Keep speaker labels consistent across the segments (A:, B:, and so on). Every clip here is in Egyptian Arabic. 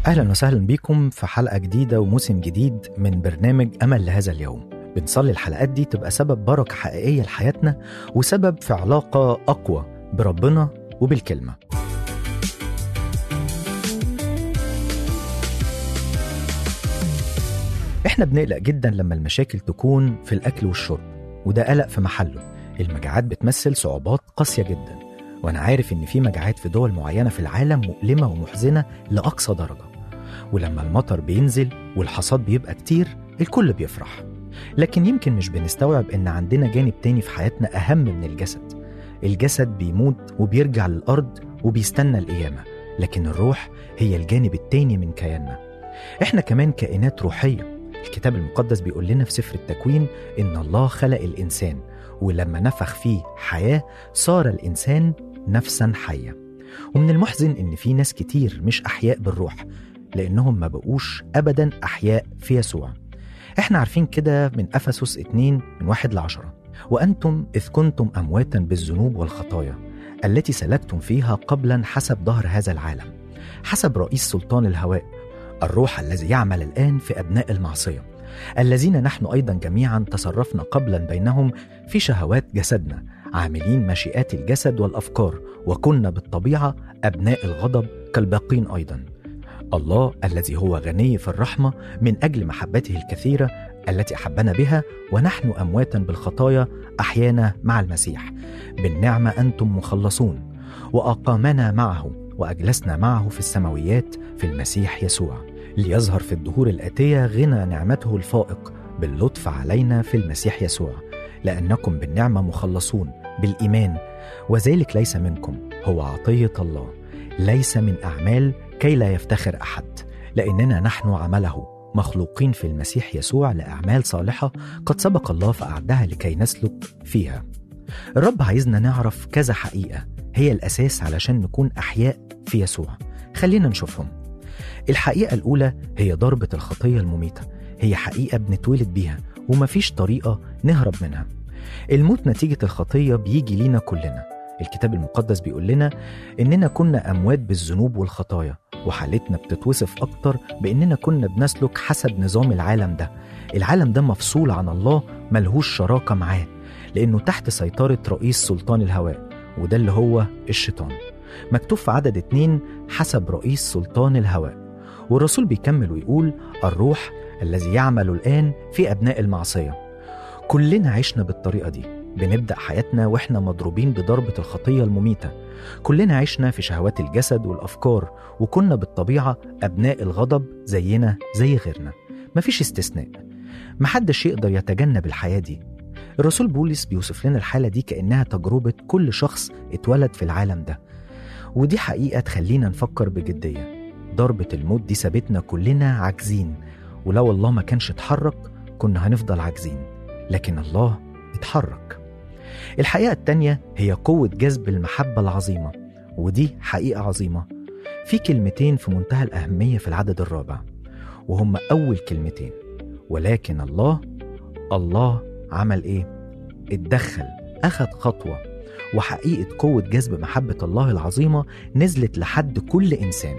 A: أهلا وسهلا بكم في حلقة جديدة وموسم جديد من برنامج أمل لهذا اليوم بنصلي الحلقات دي تبقى سبب بركة حقيقية لحياتنا وسبب في علاقة أقوى بربنا وبالكلمة احنا بنقلق جدا لما المشاكل تكون في الأكل والشرب وده قلق في محله المجاعات بتمثل صعوبات قاسية جدا وأنا عارف إن في مجاعات في دول معينة في العالم مؤلمة ومحزنة لأقصى درجة ولما المطر بينزل والحصاد بيبقى كتير الكل بيفرح لكن يمكن مش بنستوعب إن عندنا جانب تاني في حياتنا أهم من الجسد الجسد بيموت وبيرجع للأرض وبيستنى القيامة لكن الروح هي الجانب التاني من كياننا إحنا كمان كائنات روحية الكتاب المقدس بيقول لنا في سفر التكوين إن الله خلق الإنسان ولما نفخ فيه حياة صار الإنسان نفسا حية ومن المحزن إن في ناس كتير مش أحياء بالروح لأنهم ما بقوش أبدا أحياء في يسوع إحنا عارفين كده من أفسس 2 من واحد لعشرة وأنتم إذ كنتم أمواتا بالذنوب والخطايا التي سلكتم فيها قبلا حسب ظهر هذا العالم حسب رئيس سلطان الهواء الروح الذي يعمل الآن في أبناء المعصية الذين نحن أيضا جميعا تصرفنا قبلا بينهم في شهوات جسدنا عاملين مشيئات الجسد والأفكار وكنا بالطبيعة أبناء الغضب كالباقين أيضا الله الذي هو غني في الرحمة من أجل محبته الكثيرة التي أحبنا بها ونحن أمواتا بالخطايا أحيانا مع المسيح بالنعمة أنتم مخلصون وأقامنا معه وأجلسنا معه في السماويات في المسيح يسوع ليظهر في الدهور الآتية غنى نعمته الفائق باللطف علينا في المسيح يسوع لأنكم بالنعمة مخلصون بالإيمان وذلك ليس منكم هو عطية الله ليس من أعمال كي لا يفتخر أحد لأننا نحن عمله مخلوقين في المسيح يسوع لأعمال صالحة قد سبق الله فأعدها لكي نسلك فيها الرب عايزنا نعرف كذا حقيقة هي الأساس علشان نكون أحياء في يسوع خلينا نشوفهم الحقيقة الأولى هي ضربة الخطية المميتة هي حقيقة بنتولد بيها ومفيش طريقة نهرب منها الموت نتيجة الخطية بيجي لينا كلنا الكتاب المقدس بيقول لنا إننا كنا أموات بالذنوب والخطايا وحالتنا بتتوصف أكتر بإننا كنا بنسلك حسب نظام العالم ده العالم ده مفصول عن الله ملهوش شراكة معاه لأنه تحت سيطرة رئيس سلطان الهواء وده اللي هو الشيطان مكتوب في عدد اتنين حسب رئيس سلطان الهواء والرسول بيكمل ويقول الروح الذي يعمل الآن في أبناء المعصية كلنا عشنا بالطريقة دي بنبدأ حياتنا وإحنا مضروبين بضربة الخطية المميتة كلنا عشنا في شهوات الجسد والأفكار وكنا بالطبيعة أبناء الغضب زينا زي غيرنا مفيش استثناء محدش يقدر يتجنب الحياة دي الرسول بولس بيوصف لنا الحالة دي كأنها تجربة كل شخص اتولد في العالم ده ودي حقيقة تخلينا نفكر بجدية ضربة الموت دي سابتنا كلنا عاجزين ولو الله ما كانش اتحرك كنا هنفضل عاجزين لكن الله اتحرك الحقيقة التانية هي قوة جذب المحبة العظيمة ودي حقيقة عظيمة في كلمتين في منتهى الأهمية في العدد الرابع وهم أول كلمتين ولكن الله الله عمل إيه؟ اتدخل أخد خطوة وحقيقة قوة جذب محبة الله العظيمة نزلت لحد كل إنسان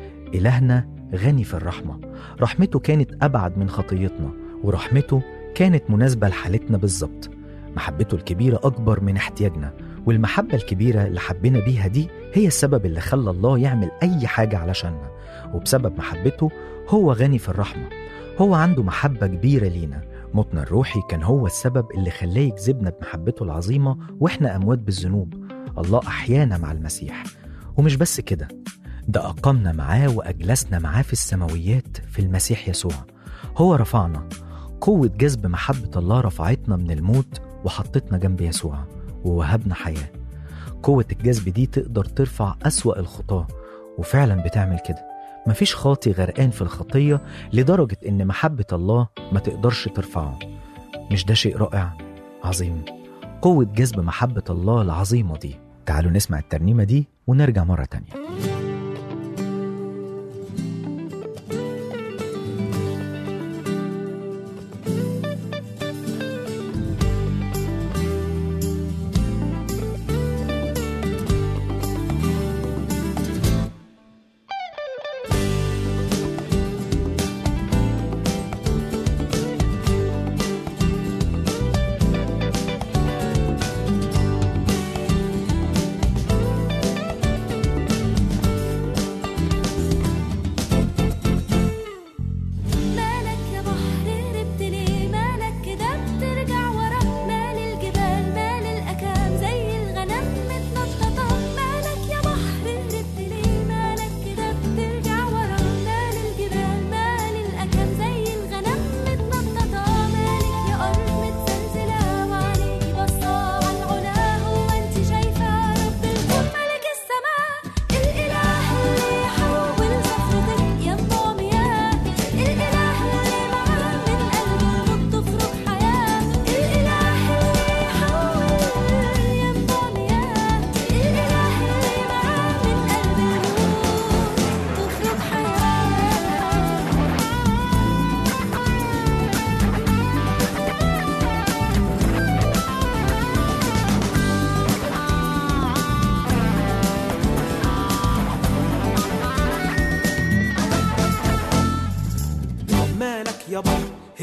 A: إلهنا غني في الرحمة رحمته كانت أبعد من خطيتنا ورحمته كانت مناسبة لحالتنا بالظبط محبته الكبيرة أكبر من احتياجنا والمحبة الكبيرة اللي حبينا بيها دي هي السبب اللي خلى الله يعمل أي حاجة علشاننا وبسبب محبته هو غني في الرحمة هو عنده محبة كبيرة لينا موتنا الروحي كان هو السبب اللي خلاه يجذبنا بمحبته العظيمة وإحنا أموات بالذنوب الله أحيانا مع المسيح ومش بس كده ده أقامنا معاه وأجلسنا معاه في السماويات في المسيح يسوع هو رفعنا قوة جذب محبة الله رفعتنا من الموت وحطتنا جنب يسوع ووهبنا حياة قوة الجذب دي تقدر ترفع أسوأ الخطاة وفعلا بتعمل كده مفيش خاطي غرقان في الخطية لدرجة إن محبة الله ما تقدرش ترفعه مش ده شيء رائع عظيم قوة جذب محبة الله العظيمة دي تعالوا نسمع الترنيمة دي ونرجع مرة تانية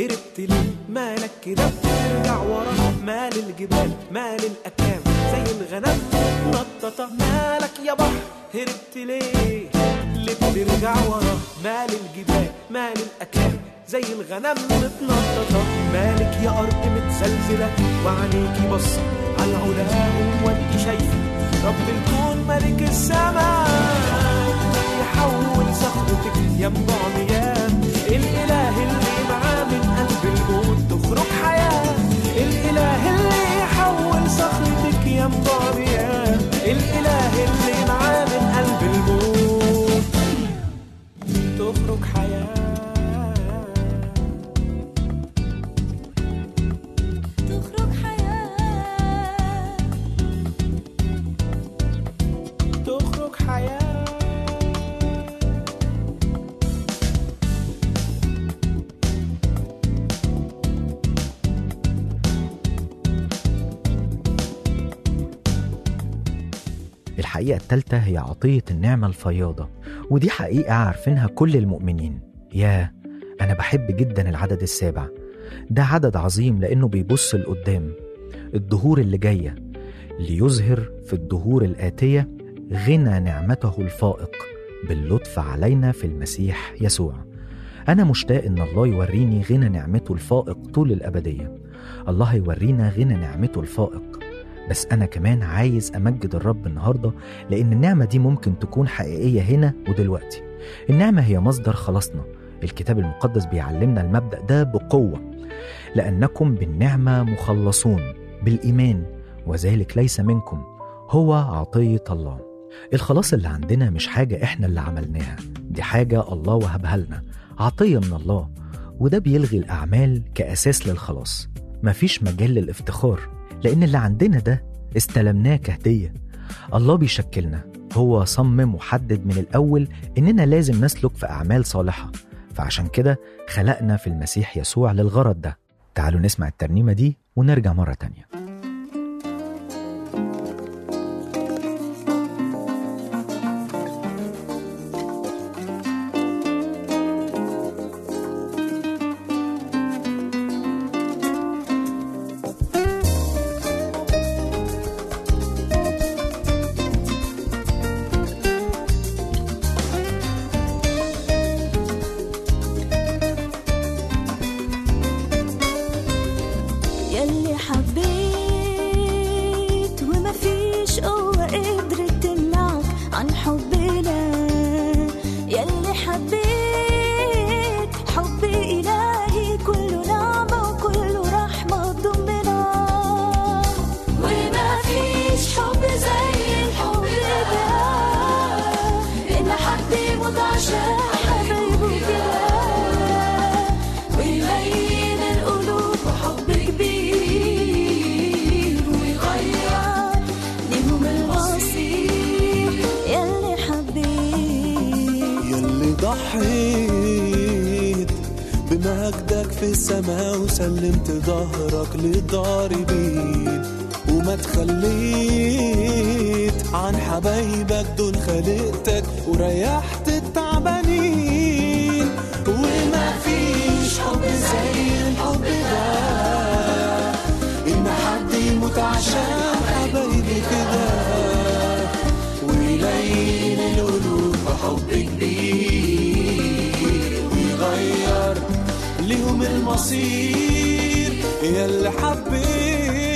B: هربت ليه مالك كده بترجع ورا مال الجبال مال الأكام زي الغنم نططة مالك يا بحر هربت ليه اللي بترجع ورا مال الجبال مال الأكام زي الغنم متنططة مالك يا أرض متزلزلة وعينيكي بصة على العلا وانت شايفة رب الكون ملك السماء يحول صخرتك ينبع مياه الإله اللي معاه من قلب الموت تخرج حياة الإله اللي يحول صخرتك ينبع مياه الإله اللي معاه من قلب الموت تخرج حياة
C: تخرج حياة
B: تخرج حياة
A: الحقيقة التالتة هي عطية النعمة الفياضة ودي حقيقة عارفينها كل المؤمنين ياه أنا بحب جدا العدد السابع ده عدد عظيم لأنه بيبص لقدام الدهور اللي جاية ليظهر في الدهور الآتية غنى نعمته الفائق باللطف علينا في المسيح يسوع أنا مشتاق إن الله يوريني غنى نعمته الفائق طول الأبدية الله يورينا غنى نعمته الفائق بس أنا كمان عايز أمجد الرب النهاردة لأن النعمة دي ممكن تكون حقيقية هنا ودلوقتي النعمة هي مصدر خلاصنا الكتاب المقدس بيعلمنا المبدأ ده بقوة لأنكم بالنعمة مخلصون بالإيمان وذلك ليس منكم هو عطية الله الخلاص اللي عندنا مش حاجة إحنا اللي عملناها دي حاجة الله وهبها لنا عطية من الله وده بيلغي الأعمال كأساس للخلاص مفيش مجال للافتخار لأن اللي عندنا ده استلمناه كهدية الله بيشكلنا هو صمم وحدد من الأول إننا لازم نسلك في أعمال صالحة فعشان كده خلقنا في المسيح يسوع للغرض ده تعالوا نسمع الترنيمة دي ونرجع مرة تانية
C: يلي حبيت وما فيش قوة قدرت تمنعك عن حبنا يلي حبيت حب إلهي كله نعمة وكله رحمة تضمنا وما فيش حب زي الحب ده إن حد يموت عشان حبايبه كده ويبين القلوب حب كبير ويغير ليهم المصير يلي حبيت
D: يلي ضحيت بمجدك في السماء وسلمت ظهرك للضاربين وما تخليت عن حبايبك دول خلقتك وريحت التعبانين وما فيش حب زي الحب ده إن حد يموت عشان حبايبي كده ويلين القلوب بحب كبير ويغير ليهم المصير يلي حبيت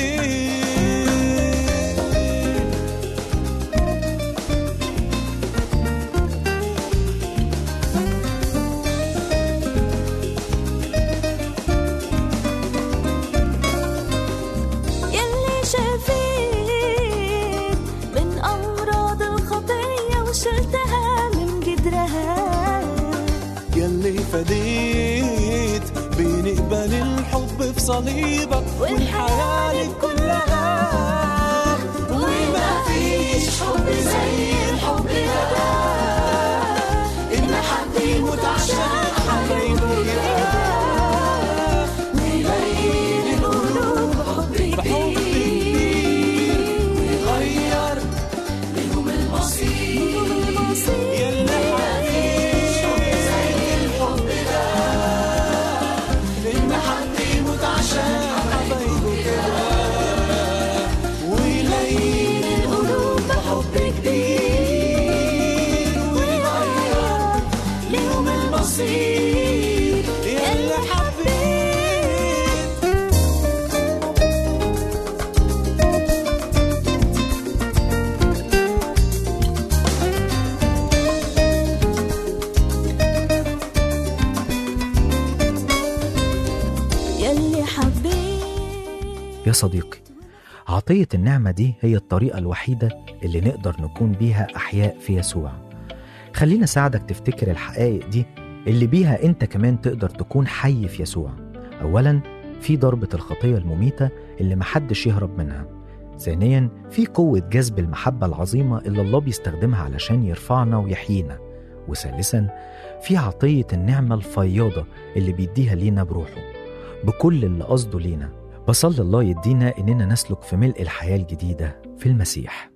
C: يلي شفيت من أمراض الخطية وشلتها من جدرها
D: يلي فديت بنقبل الحب في صليبك والحياة لك كلها وما فيش حب زي الحب ده إن حد يموت عشان حبايبه كده ويبين القلوب بحب كبير ويغير لهم المصير يلا مفيش حب زي الحب ده إن
C: المصير
D: يلا حبيت
C: يلي حبيت
A: يا صديقي عطية النعمة دي هي الطريقة الوحيدة اللي نقدر نكون بيها أحياء في يسوع خلينا أساعدك تفتكر الحقائق دي اللي بيها أنت كمان تقدر تكون حي في يسوع أولا في ضربة الخطية المميتة اللي محدش يهرب منها ثانيا في قوة جذب المحبة العظيمة اللي الله بيستخدمها علشان يرفعنا ويحيينا وثالثا في عطية النعمة الفياضة اللي بيديها لينا بروحه بكل اللي قصده لينا بصلي الله يدينا إننا نسلك في ملء الحياة الجديدة في المسيح